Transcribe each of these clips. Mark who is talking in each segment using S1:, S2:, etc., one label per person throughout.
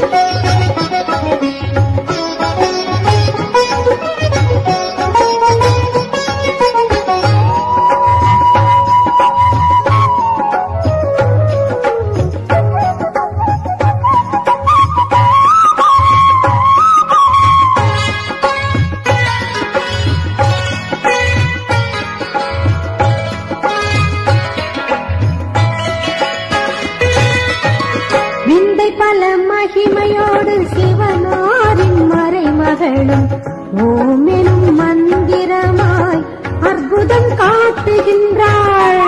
S1: விந்தை பல மகிமையோடு சிவனாரின் மறைமகளும் ஓமெனும் மந்திரமாய் அற்புதம் காட்டுகின்றாள்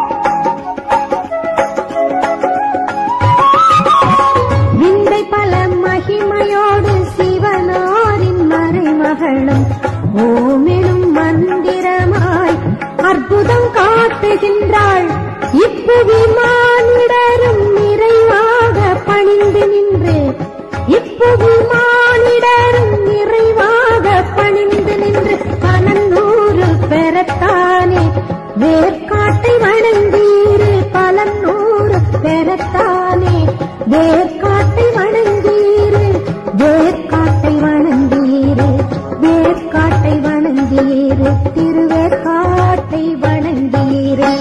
S1: விந்தை பல மகிமையோடு சிவனாரின் மறைமகளும் ஓமெனும் மந்திரமாய் அற்புதம் காட்டுகின்றாள் இப்புவி மானிடரும் நிறைவாக பணிந்து நின்று இப்புவி மானிடரும் நிறைவாக பணிந்து நின்று பலநூறு பெறத்தானே வேர்க்காட்டை வணங்கீரு பலநூறு பெறத்தானே வேர்க்காட்டை வணங்கீரு வேர்க்காட்டை வணங்கீரு வேர்க்காட்டை வணங்கீரு திருவேற்காட்டை வணங்கீரு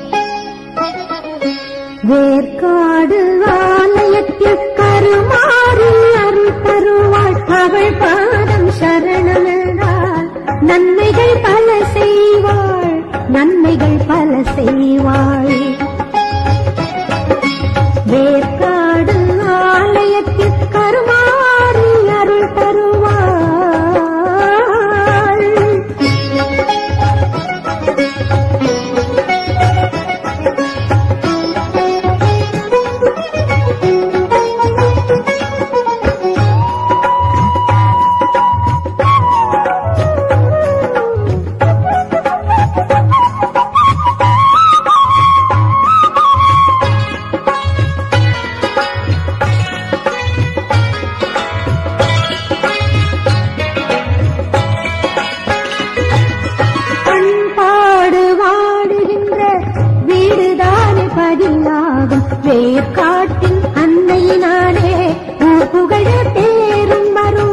S1: வேர்க்காடு ஆலயத்தில் கருமாறி அருள் தருவாள் அவள் பாதம் சரணமென்றால் நன்மைகள் பல செய்வாள் நன்மைகள் பல செய்வாள் வேர்க்காடு ஆலயத்தில் கருமாறி அருள் தருவாள் பண்பாடு வாடுகின்ற வீடுதானே பதிலாகும் வேர்க்காட்டின் அன்னையினாலே ஊர் புகழ பேரும் வரும்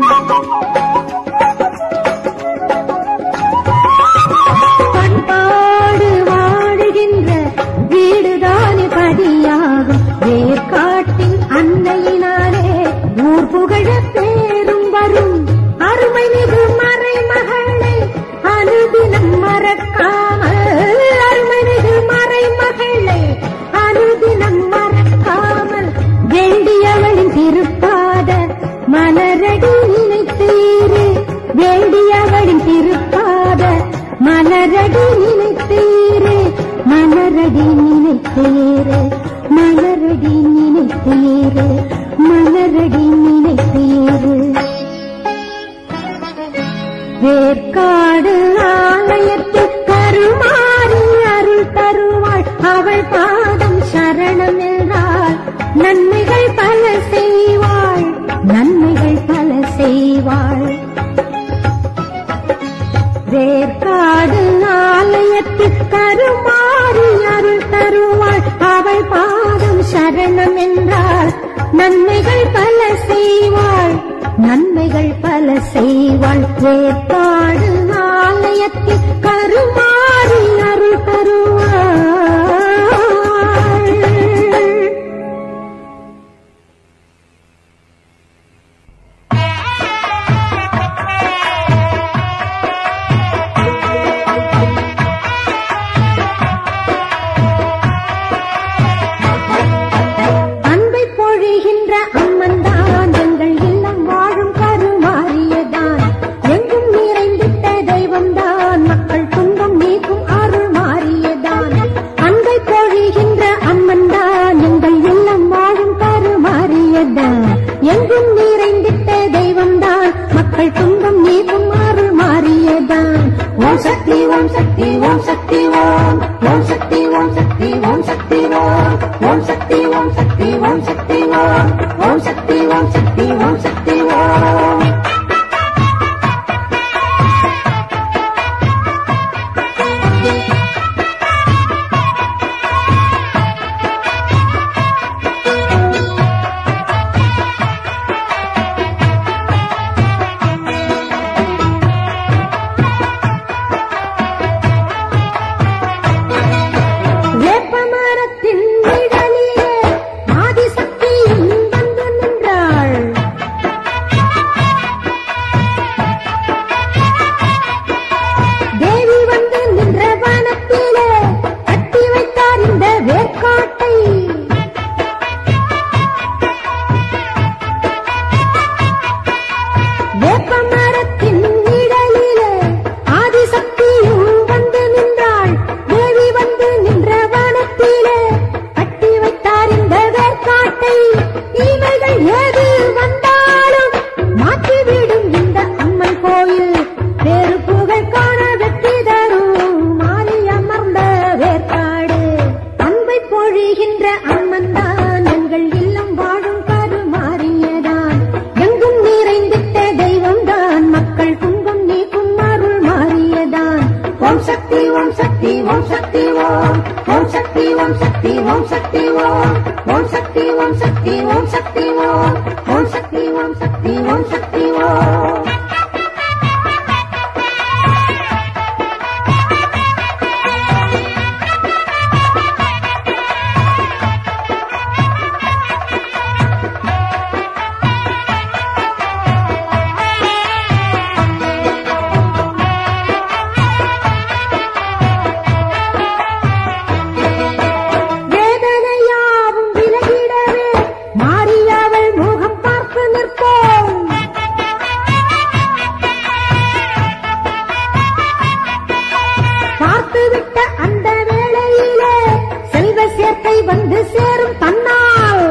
S1: பண்பாடு வாடுகின்ற வீடுதானே பதியாகும் வேர்க்காட்டின் அன்னையினாலே ஊர் புகழ பேரும் வரும் அருமை மிகு மறைமகளை அனுதினம் மறக்காமல் அருமை மிகு மறைமகளை அனுதினம் மறக்காமல் வேண்டியவளின் திருப்பாத மலரடி நினைத்தீரு வேண்டியவளின் திருப்பாத மலரடி நினைத்தீரு மலரடி நினைத்தீரு மலரடி நினைத்தீரு மலரடி நினைத்தீரு வேர்க்காடு ஆலயத்தில் கருமாறி அருள் தருவாள் அவள் பாதம் சரணம் என்றால் நன்மைகள் பல செய்வாள் நன்மைகள் பல செய்வாள் வேர்க்காடு ஆலயத்தில் கருமாறி அருள் தருவாள் அவள் பாதம் சரணம் என்றால் நன்மைகள் பல செய்வாள் நன்மைகள் பல செய்வாள் வேர்க்காடு ஆலயத்தில் கருமாறி அருள் தருவாள் அன்பை பொழிகின்ற அம்மன் தான் எங்கள் இல்லம் வாழும் கருமாறியதான் எங்கும் நிறைந்திட்ட தெய்வம் தான் மக்கள் துன்பம் நீ ஓம் சக்தி ஓம் சக்தி ஓம் வேதனையாவும் விலகிடவே மாறியவள் முகம் பார்த்து நிற்போம் பார்த்துவிட்ட அந்த வேளையிலே செல்வ சேர்க்கை வந்து சேரும் தன்னால்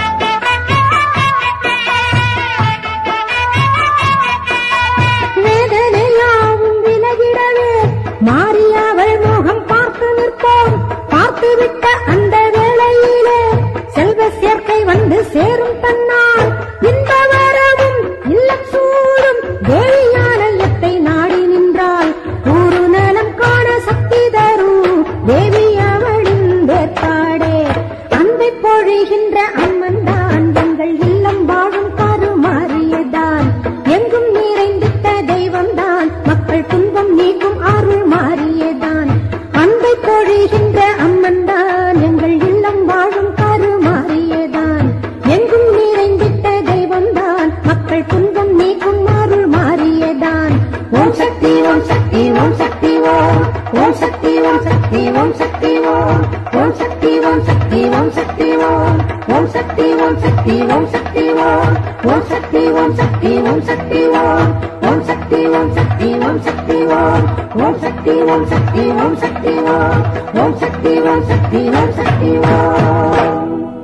S1: வேதனையாவும் விலகிடவே மாறியவள் முகம் பார்த்து நிற்போம் பார்த்துவிட்ட அந்த வேளையிலே செல்வ சேர்க்கை வந்து சேரும் தன்னால் இந்த வரவும் இல்லம் சூடும் தேவியாலயத்தை நாடி நின்றால் ஊரு நலம் காண சக்தி தரும் தேவி அவளின் வேற்பாடே அன்பை பொழிகின்ற அம்மன் தான் எங்கள் இல்லம் வாழும் கருமாறியதான் எங்கும் நிறைந்திட்ட தெய்வம்தான் மக்கள் துன்பம் நீக்கும் அருள் மாறியதான் அன்பை பொழிகின்ற அம்மன் தான் எங்கள் இல்லம் வாழும் கருமாறியதான் எங்கும் நிறைந்திட்ட தெய்வம்தான் மக்கள் துன்பம் நீக்கும் அருள் மாறியதான் ஓம் சக்தி ஓம் சக்தி ஓம் சக்தி ஓம் ஓம் சக்தி ஓம் சக்தி ஓம் சக்தி ஓம் ஓம் சக்தி ஓம் சக்தி ஓம் சக்தி ஓம் ஓம் சக்தி ஓம் சக்தி ஓம் சக்தி ஓம் ஓம் சக்தி ஓம் சக்தி ஓம் சக்தி ஓம் ஓம் சக்தி ஓம் சக்தி ஓம் சக்தி ஓம் ஓம் சக்தி ஓம் சக்தி ஓம் சக்தி ஓம் ஓம் சக்தி ஓம் சக்தி ஓம் சக்தி ஓம்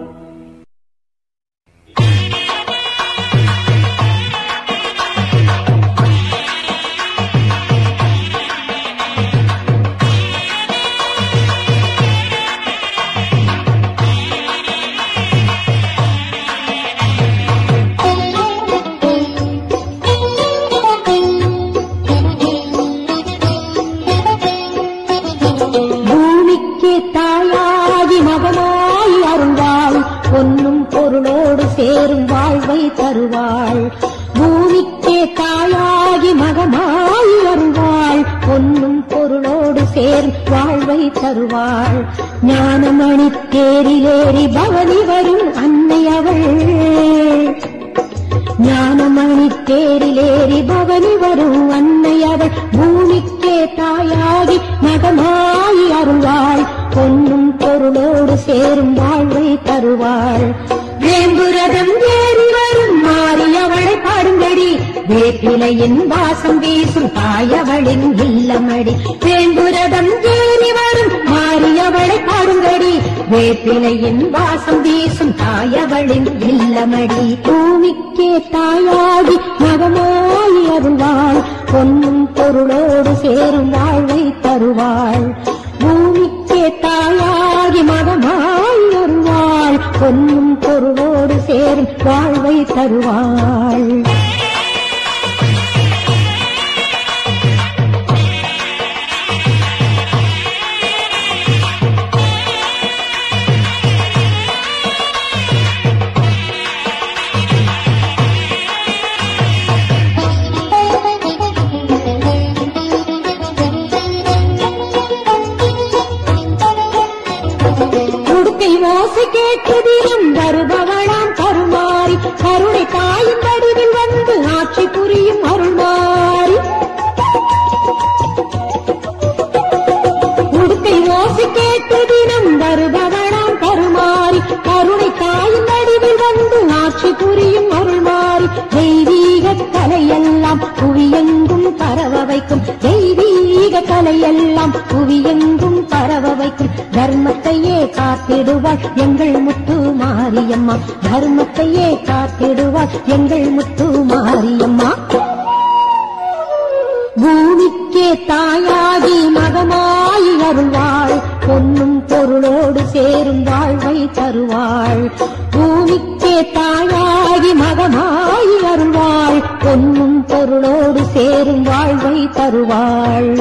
S1: பூமிக்கு தாயாகி மகனாய் அருள்வாள் பொன்னும் பொருளோடு சேரும் வாழ்வை தருவாள் பூமிக்கே தாயாகி மகமாய் அருள்வாள் பொன்னும் பொருளோடு சேரும் வாழ்வை தருவாள் ஞானமணி தேரிலேறி பவனி வரும் அன்னை அவள் ஞானமணி தேரிலேறி பவனி வரும் அன்னை அவள் பூமிக்கே தாயாகி மகமாயி அருள்வாள் பொன்னும் பொருளோடு சேரும் வாழ்வை தருவாள் வேம்புரதம் ஏறி வரும் மாறி அவளை பாடுங்கடி வேப்பிலையின் வாசம் வீசும் தாயவளின் இல்லமடி வேம்புரதம் ஏறி வரும் மாறி அவளை பாடுங்கடி வேப்பிலையின் வாசம் வீசும் தாயவளின் இல்லமடி பூமிக்கே தாயாகி மகமாயி அருள்வாள் பொன்னும் பொருளோடு சேரும் வாழ்வை தருவாள் பூமிக்கே தாயாகி மகமாய் அருள்வாள் பொன்னும் பொருளோடு சேரும் வாழ்வை தருவாள் உடுக்கை ஓசை கேட்டதிலும் வருபவளாம் கருமாறி கருணை தாயின் வடிவில் வந்து ஆட்சி புரியும் அருள்மாறி உடுக்கை ஓசை கேட்டதிலும் வருபவளாம் கருமாறி கருணை தாயின் வடிவில் வந்து ஆட்சி புரியும் அருள்மாறி தெய்வீக கலையெல்லாம் புவியெங்கும் பரவ வைக்கும் தெய்வீக கலையெல்லாம் புவியெங்கும் பரவ வைக்கும் தர்மத்தையே காத்திடுவாள் எங்கள் முத்து மாரியம்மா தர்மத்தையே காத்திடுவாள் எங்கள் முத்து மாரியம்மா பூமிக்கே தாயாகி மகமாய் அருள்வாள் பொன்னும் பொருளோடு சேரும் வாழ்வை தருவாள் பூமிக்கே தாயாகி மகமாய் அருள்வாள் பொன்னும் பொருளோடு சேரும் வாழ்வை தருவாள்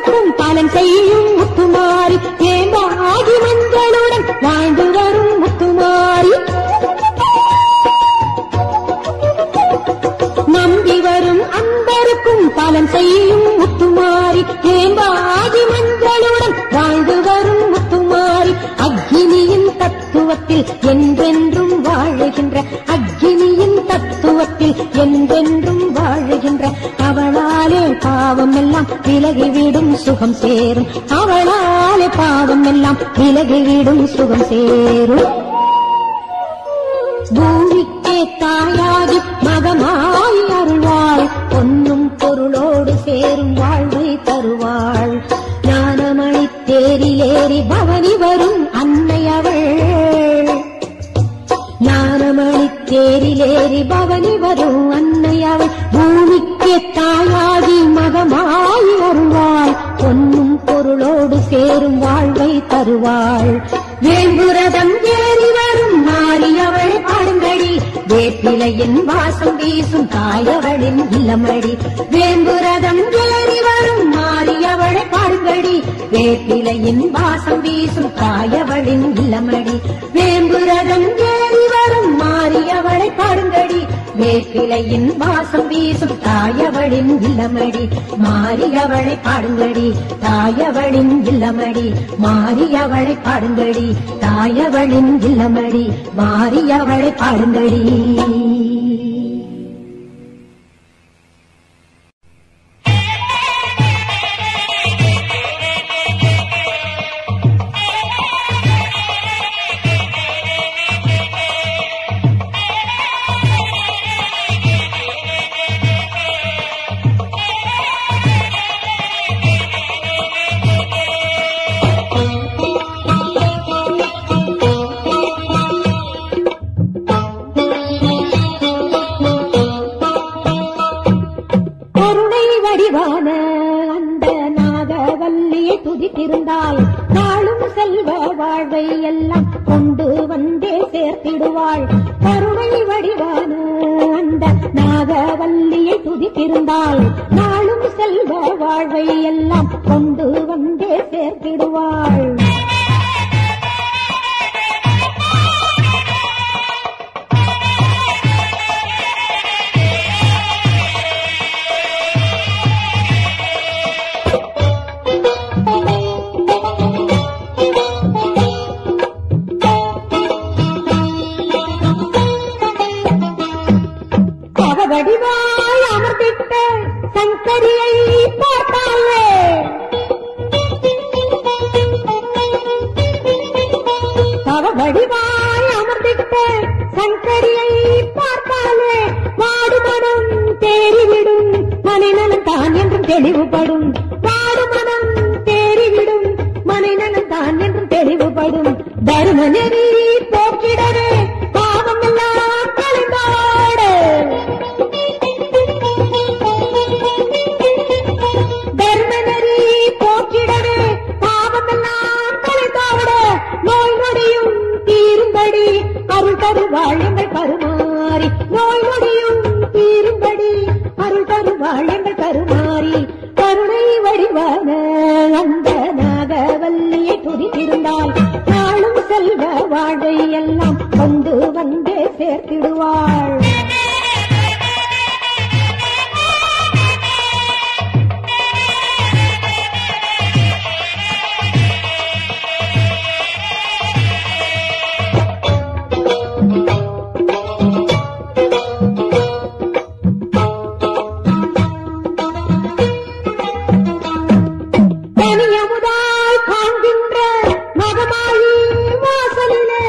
S1: அன்பருக்கும் பலன் செய்யும் முத்துமாரி ஏம்பாகி மஞ்சளுடன் வாழ்ந்து வரும் முத்துமாரி நம்பி வரும் அன்பருக்கும் பலன் செய்யும் முத்துமாரி ஏம்பாகி மஞ்சளுடன் வாழ்ந்து வரும் முத்துமாரி அக்னியின் தத்துவத்தில் என்றென்றும் வாழுகின்ற அக்னியின் தத்துவத்தில் என்றென்றும் வாழுகின்ற அவளாலே பாவம் எல்லாம் விலகிவிடும் சுகம் சேரும் அவளாலே பாவம் எல்லாம் விலகிவிடும் சுகம் சேரும் பூமிக்கே தாயாகி மகமாய் அருள்வாள் பொன்னும் பொருளோடு சேரும் வாழ்வை தருவாள் ஞானமணி தேரிலேறி பவனி வரும் அன்னை அவள் ஞானமணி தேரிலேறி பவனி வரும் அன்னை அவள் பூமிக்கே தாயாகி மகமாய் அருள்வாள் பொன்னும் பொருளோடு சேரும் வாழ்வை தருவாள் வேம்புரதம் ஏறி வரும் மாறியவள் பாடுங்கடி வேப்பிலையின் வாசம் வீசும் தாயவளின் இல்லமடி வேம்புரதம் ஏறி வரும் மாறியவளை பாடுங்கடி வேப்பிலையின் வாசம் வீசும் தாயவளின் இல்லமடி வேம்புரதம் ஏறி வரும் மாறியவளை பாடுங்கடி வேப்பிலையின் வாசம் வீசும் தாயவளின் இல்லமடி மாறியவளை பாடுங்கடி தாயவளின் இல்லமடி மாறியவளை பாடுங்கடி தாயவளின் இல்லமடி மாறியவளை பாடுங்கடி கருணை வடிவான அந்த நாகவல்லியை துதித்திருந்தாள் நாளும் செல்வ வாழ்வை எல்லாம் கொண்டு வந்தே சேர்த்திடுவாள் கருணை வடிவான அந்த நாகவல்லியை துதித்திருந்தாள் நாளும் செல்வ வாழ்வை எல்லாம் கொண்டு வந்தே சேர்த்திடுவாள் அவவடிவாய் அமர்ந்திட்ட சங்கரியை பார்த்தாலே அவவடிவாய் அமர்ந்திட்ட சங்கரியை பார்த்தாலே வாடுமனம் தேறிவிடும் மனிதனும் தான் என்றும் தெளிவுபடும் வாடுமனம் தேறிவிடும் மனிதனும் தான் என்றும் தெளிவுபடும் தரும நெறி போக்கிடவே பாவம் எல்லாம் கலைந்தாடு தர்மநெறி போக்கிடவே பாவமெல்லாம் கலைந்தாவிட நோய் நொடியும் தீரும்படி அருள் தருவாள் எங்கள் கருமாறி நோய் நொடியும் தீரும்படி அருள் தருவாள் எங்கள் கருமாறி கருணை வடிவான அந்த நாகவல்லியை துதித்திருந்தால் நாளும் செல்வ வாழ்வை எல்லாம் கொண்டு வந்தே சேர்த்திடுவாள் தனியமுதாய் காண்கின்ற மகமாயி வாசலிலே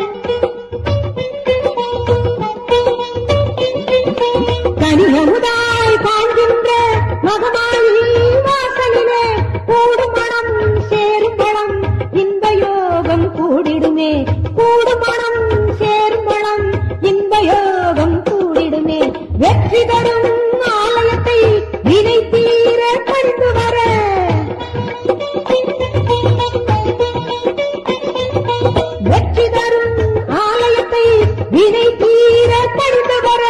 S1: தனியமுதாய் காண்கின்ற மகமாயி வாசலிலே கூடும் மனம் சேரும் பழம் இன்ப யோகம் கூடிடுமே கூடும் மனம் சேரும் பழம் இன்ப யோகம் கூடிடுமே வெற்றி தரும் ஆலயத்தை வினை தீர பறிந்து வர வெற்றி தரும் ஆலயத்தை வினை தீர பறிந்து வர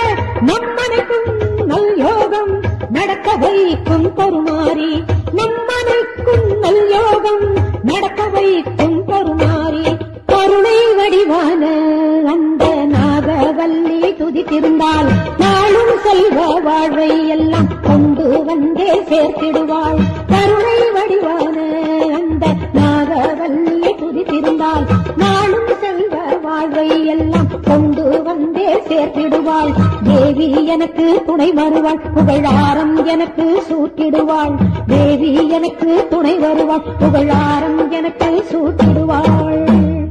S1: நம்மனைக்கும் நல் யோகம் நடக்க வைக்கும் கருமாறி நம்மனைக்கும் வைக்கும் நல்யோகம் நடக்க வைக்கும் கருமாறி கருணை வடிவான அந்த நாகவல்லி துதித்திருந்தால் நாளும் செல்வ வாழ்வை எல்லாம் கொண்டு வந்தே சேர்த்திடுவாள் கருணை வடிவான அந்த நாகவல்லி துதித்திருந்தால் நாளும் செல்வ வாழ்வை எல்லாம் கொண்டு வந்தே சேர்த்திடுவாள் தேவி எனக்கு துணை வருவாள் புகழாரம் எனக்கு சூட்டிடுவாள் தேவி எனக்கு துணை வருவாள் புகழாரம் எனக்கு சூட்டிடுவாள்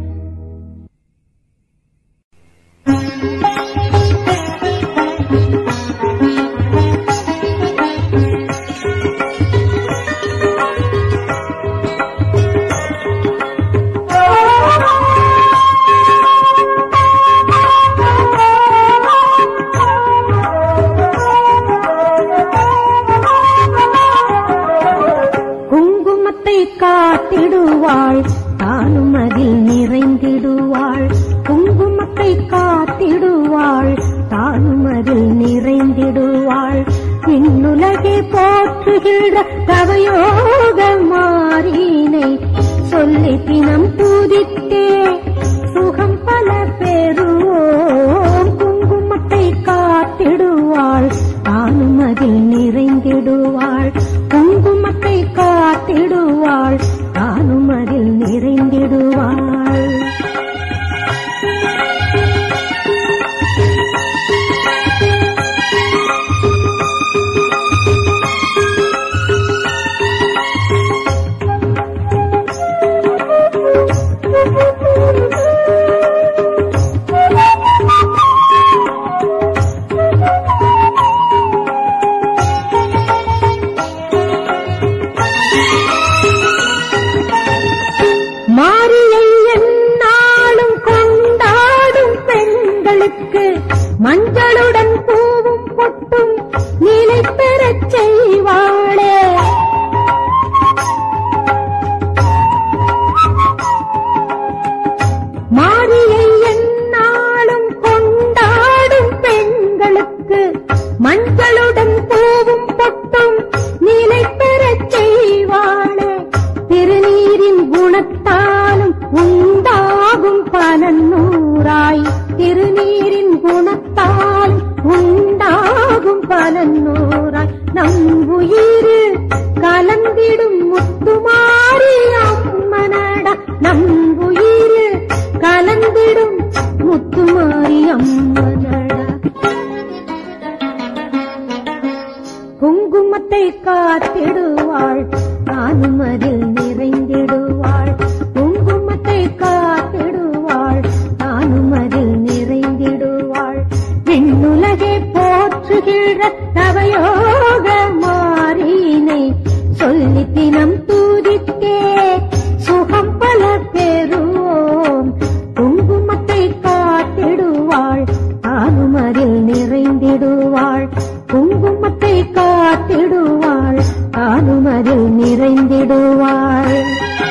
S1: குங்குமத்தை காத்திடுவாள் தானும் அதில் நிறைந்திடுவாள் குங்குமத்தை காத்திடுவாள் தானும் அதில் நிறைந்திடுவாள் விண்ணுலகை போற்றுகின்ற தவயோக மாறினை சொல்லி தினம் பூதித்தே சுகம் பல பெறுவோம் குங்குமத்தை காத்திடுவாள் தானும் அதில் நிறைந்திடுவாள் குங்குமத்தை காத்திடுவாள் தானும் அதில் நிறைந்திடுவாள் மாரியை எந்நாளும் கொண்டாடும் பெண்களுக்கு மஞ்சளுடன் பூவும் பொட்டும் நிலை பெறச் செய்வாளே மாரியை எந்நாளும் கொண்டாடும் பெண்களுக்கு மஞ்சளுடன் பூவும் பொட்டும் நிலை பெறச் செய்வாளே திருநீரின் குணத்தாலும் உண்டாகும் பலன் நூறாய் திருநீரின் குணத்தால் உண்டாகும் பலன் நூறாய் நம் உயிர் கலந்திடும் முத்துமாரி அம்மனடா நம் உயிர் கலந்திடும் முத்துமாரி அம்மனடா குங்குமத்தை காத்திடுவாள் நானும் அதில் நிறைந்திடுவாள் குங்குமத்தை காத்திடுவாள் நானும் அதில் நிறைந்திடுவாள் விண்ணுலகை போற்றுகிற தவயோக மாறினை சொல்லி தினம் தூதித்தே சுகம் பல பெறுவோம் குங்குமத்தை காத்திடுவாள் தானும் அதில் நிறைந்திடுவாள் குங்குமத்தை காத்திடுவாள் தானும் அதில் நிறைந்திடுவாள்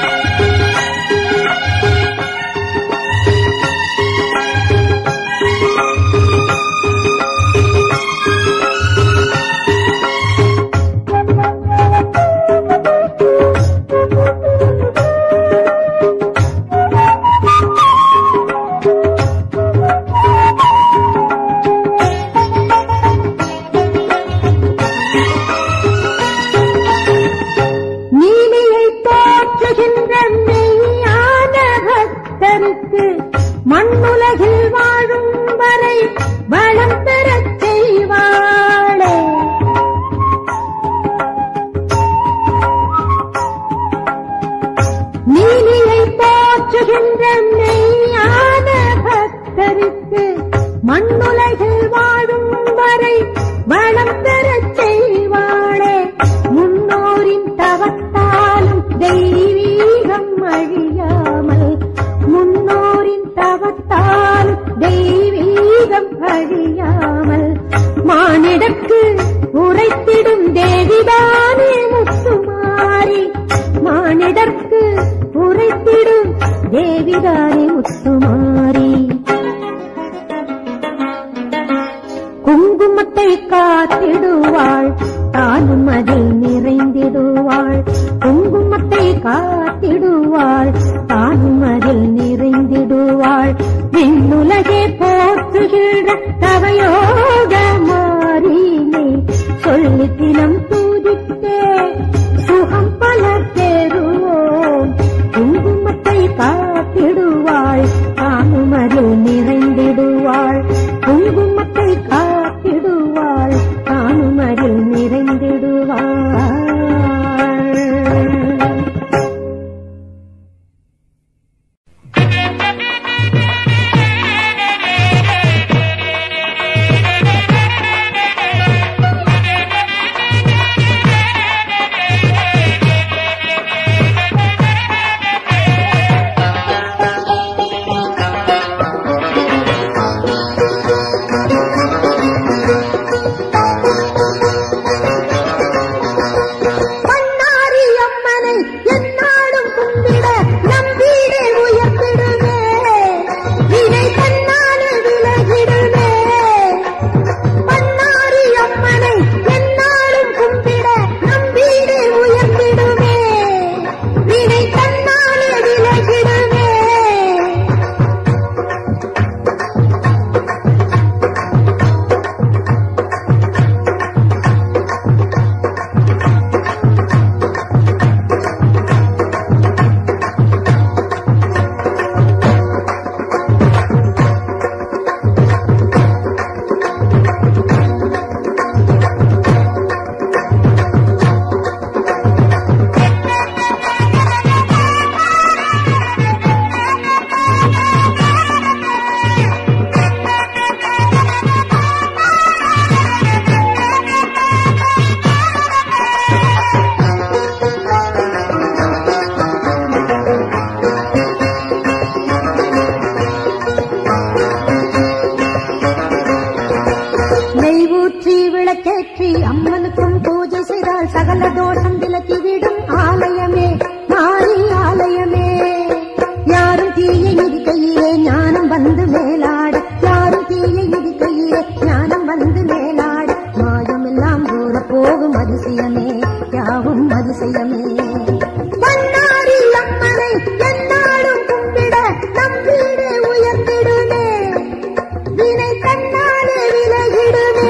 S1: நீலியை போற்றுகின்ற மெய்யான பக்தருக்கு மண்ணுலகில் வாழும் வரை வளம் பெறச் செய்வாளே நீலியை போற்றுகின்ற மெய்யான பக்தருக்கு மண்ணுலகில் வாழும் வரை வளம் பெறச் செய்வாளே முன்னோரின் தவத்தாலும் தெய்வீகம் அழியாமல் முன்னோரின் தவத்தாலும் தெய்வீகம் அழியாமல் மானிடக்கு உரைத்திடும் தேவிதானே முத்துமாரி மானிடற்கு உரைத்திடும் தேவிதானே முத்துமாரி குங்குமத்தை காத்திடுவாள் தானும் அதில் நிறைந்திடுவாள் குங்கும காத்திடுவாள் தானும் அதில் நிறைந்திடுவாள் விண்ணுலகே போற்றுகின்ற தவயோக மாறினை சொல்லி தினம் தூதித்தே சுகம் பல பெறுவோம் குங்குமத்தை காத்திடுவாள் தானும் அதில் நிறைந்திடுவாள் குங்குமத்தை காத்திடுவாள் தானும் அதில் நிறைந்திடுவாள் பண்ணாரி அம்மனை எந்நாடும் கும்பிட நம் வீடே உயர்த்திடுமே வினை தன்னாலே விலகிடுமே பண்ணாரி அம்மனை எந்நாடும் கும்பிட நம் வீடே உயர்த்திடுமே வினை தன்னாலே விலகிடுமே நெய் ஊற்றி விளக்கேற்றி அம்மனுக்கும் பூஜை செய்தால் சகல தோஷம் விலக்கிவிடும் ஆலயமே மாறி ஆலயமே யாரும் தீயை மிதிக்கையிலே ஞானம் வந்து மேலாட யாரும் தீயை மிதிக்கையிலே ஞானம் வந்து மேலாட மாயமெல்லாம் தூர போகும் அதிசயமே யாவும் அதிசயமே பண்ணாரி அம்மனை எந்நாளும் கும்பிட நம் வீடு உயர்ந்திடுமே வினை தன்னாலே விலகிடுமே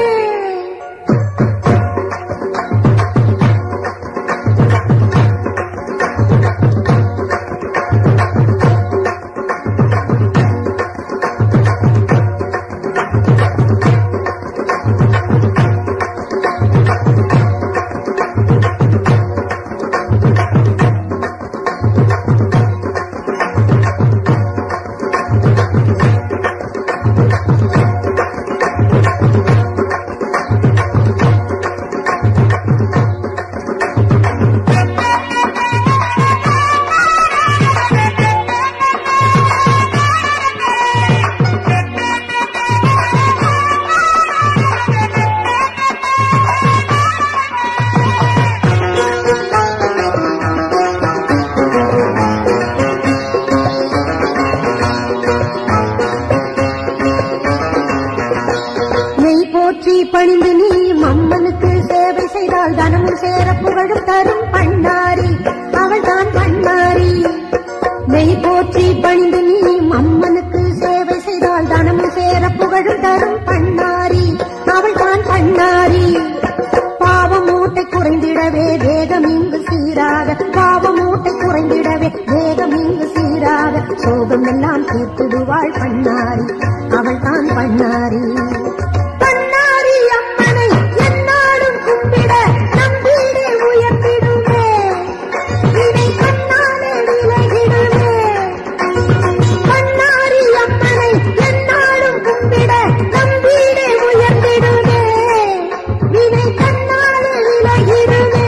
S1: நெய் போற்றி பணிந்து நீ அம்மனுக்கு சேவை செய்தால் தனமும் சேர புகழும் தரும் பண்ணாரி அவள் தான் பண்ணாரி நெய் போற்றி பணிந்து நீ அம்மனுக்கு சேவை செய்தால் தனமும் சேர புகழும் தரும் பண்ணாரி அவள் தான் பண்ணாரி பாவ மூட்டை குறைந்திடவே வேகம் இங்கு சீராக பாவ மூட்டை குறைந்திடவே வேகம் இங்கு சீராக சோகம் எல்லாம் தீர்த்திடுவாள் பண்ணாரி அவள் தான் பண்ணாரி பண்ணாரி அம்மனை எந்நாளும் கும்பிட நம் வீடே உயர்த்திடுமே வினை தன்னாலே விலகிடுமே பண்ணாரி அம்மனை எந்நாளும் கும்பிட நம் வீடே உயர்த்திடுமே வினை தன்னாலே விலகிடுமே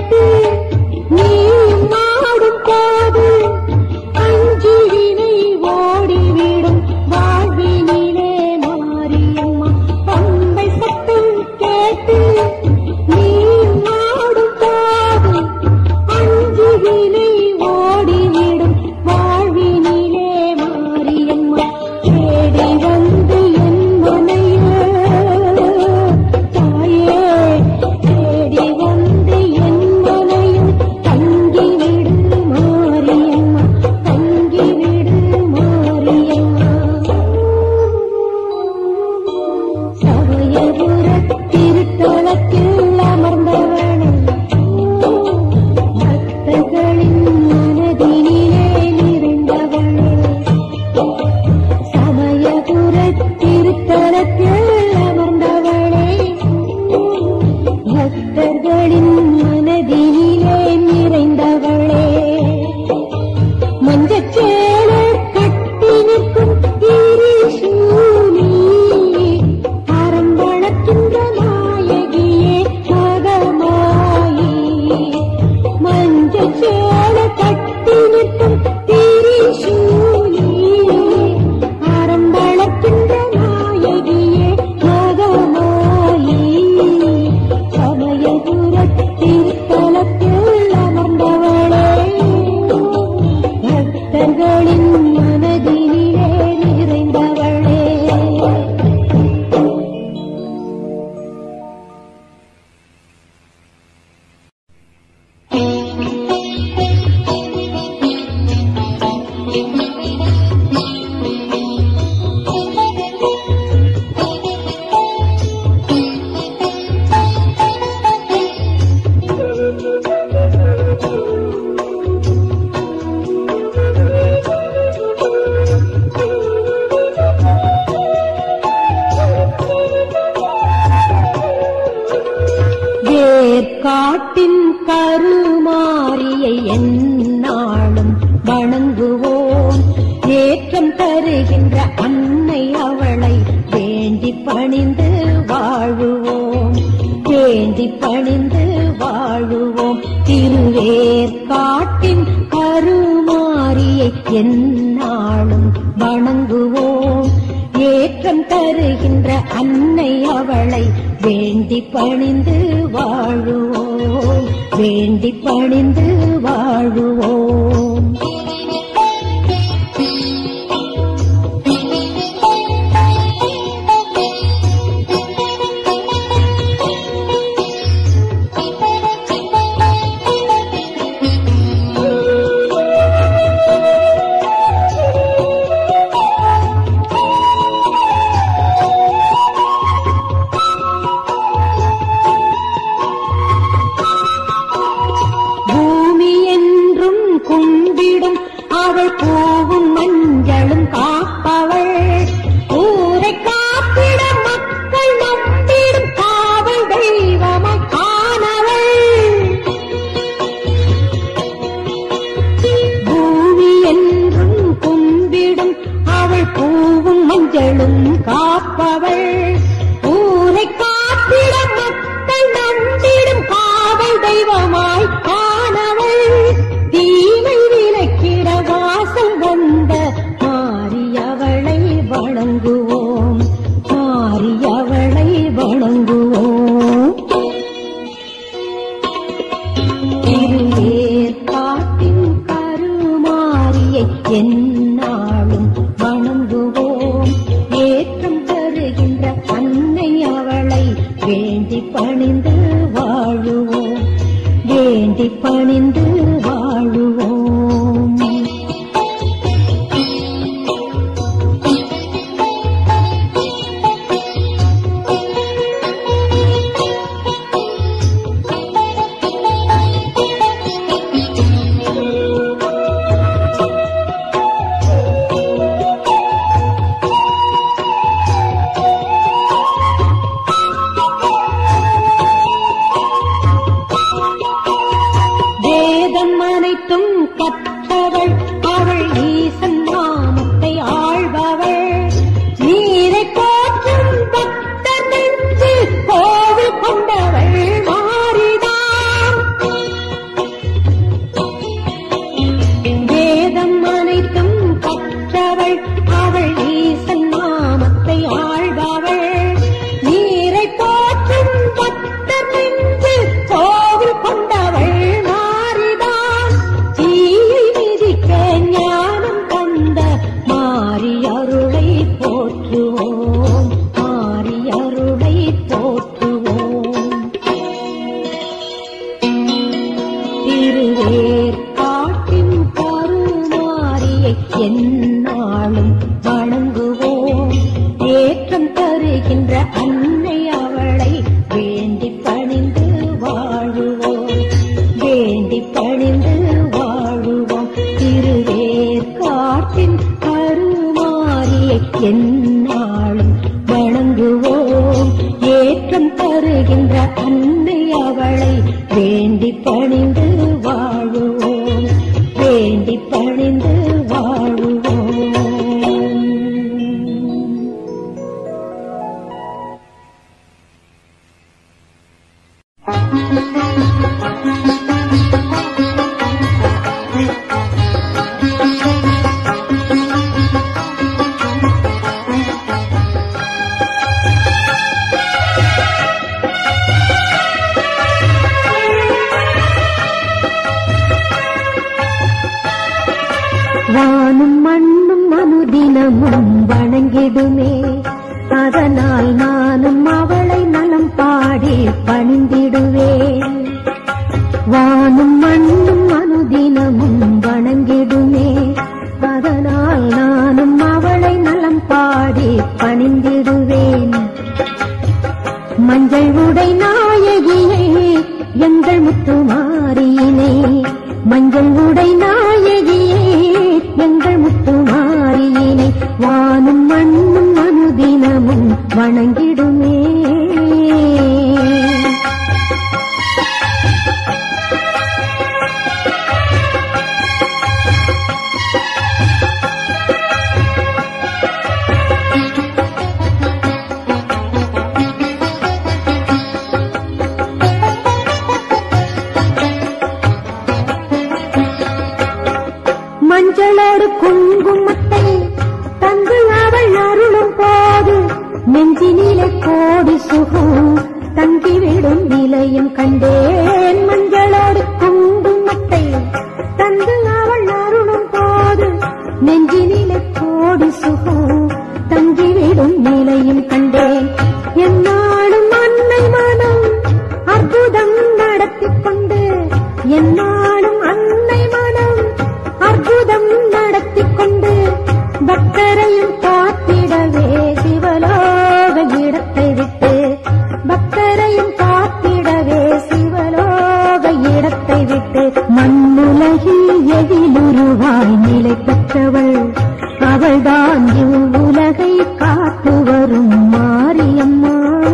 S1: கேட்டு நீ நாடும் போது அஞ்சுவினை ஓடிவிடும் வாழ்வினிலே மாரியம்மா பம்பை சத்தம் கேட்டு நீ நாடும் போது அஞ்சுவினை ஓடிவிடும் வாழ்வினிலே மாரியம்மா தேடி வந்து என் மனைய தாயே தேடி வந்து என் மனையும் தங்கிவிடு மாரியம்மா தங்கிவிடு மாரியம்மா சமயபுர திருத்தலத்தில் அமர்ந்தவனே பக்தர்களின் மனதினிலே நிறைந்தவளே சமயபுர திருத்தலத்தில் அமர்ந்தவளே பக்தர்களின் மனதினிலே நிறைந்தவளே மஞ்சச்சேல கட்டி நிற்கும் திரிசூலி அறம்பளக்கின்ற நாயகியே மகமாயி மஞ்சச்சேல கட்டி நிற்கும் திரிசூலி அறம்பளக்கின்ற நாயகியே மகமாயி சமயபுரத்தில் தலத்தில் அமர்ந்தவளே பக்தர்களின் மனதினிலே நிறைந்தவளே வேர்காட்டின் கருமாரியை எந்நாளும் வணங்குவோம் ஏற்றம் தருகின்ற அன்னை அவளை வேண்டி பணிந்து வாழுவோம் வேண்டி பணிந்து வாழுவோம் திருவேற்காட்டின் கருமாரியை எந்நாளும் வணங்குவோம் ஏற்றம் தருகின்ற அன்னை அவளை வேண்டி பணிந்து வாழுவோம் வேண்டி பணிந்து வாழுவோம் பூமி என்றும் கும்பிடும் அவள் பூவும் மஞ்சளும் காப்பவள் ஊரை காப்பிட மக்கள் நம்பிடும் காவல் தெய்வமாய் காணவள் பூமி என்றும் கும்பிடும் அவள் பூவும் மஞ்சளும் காப்பவள் ஊரை காப்பிட மக்கள் நம்பிடும் காவல் தெய்வமாய் காணவள் தீமை விலக்கிட வாசல் வந்த மாரியவளை வணங்குவோம் மாரியவளை வணங்குவோம் திருவேற்காட்டின் கருமாரியை எந்நாளும் வணங்குவோம் ஏற்றம் தருகின்ற அன்னை அவளை வேண்டி பணிந்து வாழுவோம் வேண்டி பணிந்து வாழுவோம் வேதம் அனைத்தும் கற்றவள் அவள் ஈசன் நாமத்தை ஆழ்பவள் நீரை போற்றும் பக்தர் நெஞ்சில் கோவில் கொண்டவள் மாறிதான் திருவேர் காட்டின் கருமாரியை எந்நாளும் வணங்குவோம் ஏற்றம் தருகின்ற அன்னை அவளை வேண்டி பணிந்து வாழுவோம் வேண்டி பணிந்து வாழுவோம் திருவேர் காட்டின் கருமாரியை எந்நாளும் வணங்குவோம் ஏற்றம் தருகின்ற அன்னை அவளை வேண்டி பணிந்து வாழுவோம் வேண்டி பணிந்து வாழுவோம் வானும் மண்ணும் அனுதினமும் வணங்கிடுமே அதனால் நானும் அவளை நலம் பாடி பணிந்திடுவேன் வானும் மண்ணும் அனுதினமும் வணங்கிடுமே அதனால் நானும் அவளை நலம் பாடி பணிந்திடுவேன் மஞ்சள் உடை நாயகியே எங்கள் முத்துமாரியினே மஞ்சள் உடை நாயகியே எங்கள் முத்துமாரியினை வானும் மண்ணும் அனுதினமும் வணங்கிடுமே மஞ்சளோடு குங்குமத்தை தந்து அவள் அருளும் போது நெஞ்சினிலே கோடி சுகம் தங்கிவிடும் நிலையும் கண்டேன் மஞ்சளோடு குங்குமத்தை தந்து அவள் அருளும் போது நெஞ்சினிலே கோடி சுகம் தங்கிவிடும் நிலையும் கண்டேன் என்னாலும் அன்னை மனம் அற்புதம் நடத்திக் கொண்டு என்னாலும் அன்னை மனம் அற்புதம் நடத்திக் கொண்டு பக்தரையும் காத்திடவே சிவலோக இடத்தை விட்டு பக்தரையும் காத்திடவே சிவலோக இடத்தை விட்டு மண்ணுலகில் எதிலுருவாய் நிலை பெற்றவள் அவள்தான் இவ்வுலகை காத்து வரும் மாரியம்மா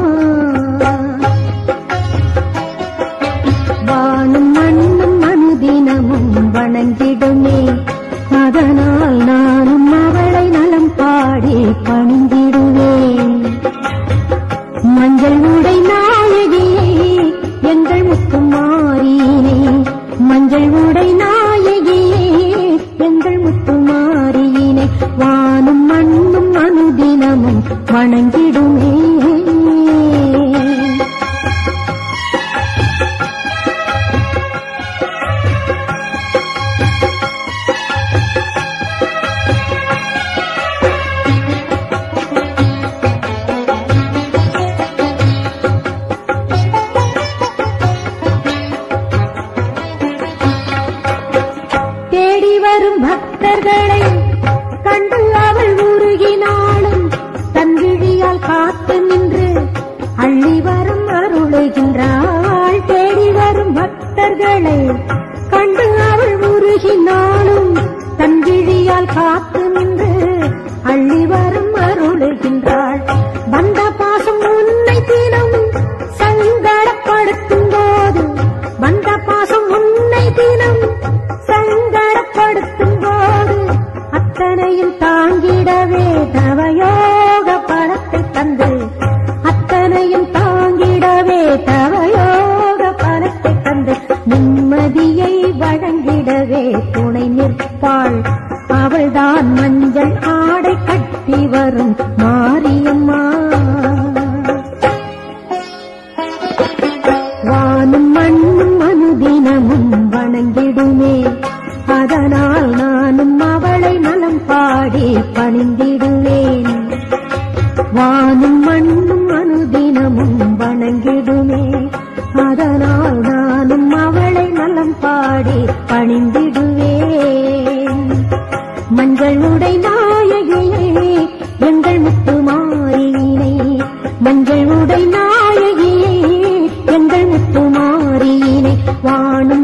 S1: வானும் மண்ணும் அனுதினமும் வணங்கிடுமே அதனால் நானும் அவளை நலம் பாடி பணிந்திடுவேன் மஞ்சள் உடை நாயகியே எங்கள் முத்துமாரியினே மஞ்சள் உடை நாயகியே எங்கள் முத்துமாரியினை வானும் மண்ணும் அனுதினமும் வணங்கிடுமே தேடி வரும் பக்தர்களை கண்டு அவள் உருகினாலும் தன் விழியால் காத்து நின்று அள்ளி வரும் அருளுகின்றாள் தேடி வரும் பக்தர்களை கண்டு அவள் உருகினாலும் தன் விழியால் காத்து நின்று அள்ளி வரும் அருளுகின்றாள் வந்த பாசம் உன்னை தினம் சங்கடப்படுத்தும் போது வந்த பாசம் உன்னை தினம் சங்கடப்படுத்தும் போது அத்தனையும் தாங்கிடவே தவயோக பணத்தை தந்து அத்தனையும் தாங்கிடவே தவயோக பணத்தை தந்து நிம்மதியை வழங்கிடவே துணை நிற்பாள் அவள்தான் மஞ்சள் ஆடை கட்டி வரும் மாரியம்மா வானும் மண்ணும் அனுதினமும் வணங்கிடுமே அதனால் நானும் அவளை நலம் பாடி பணிந்திடுவேன் வானும் மண்ணும் அனுதினமும் வணங்கிடுமே அதனால் நானும் அவளை நலம் பாடி பாடி பணிந்திடுவேன் மஞ்சள் உடை நாயகியே எங்கள் முத்து மாறியினை மஞ்சள் உடை நாயகியே எங்கள் முத்து மாறியினை வானும்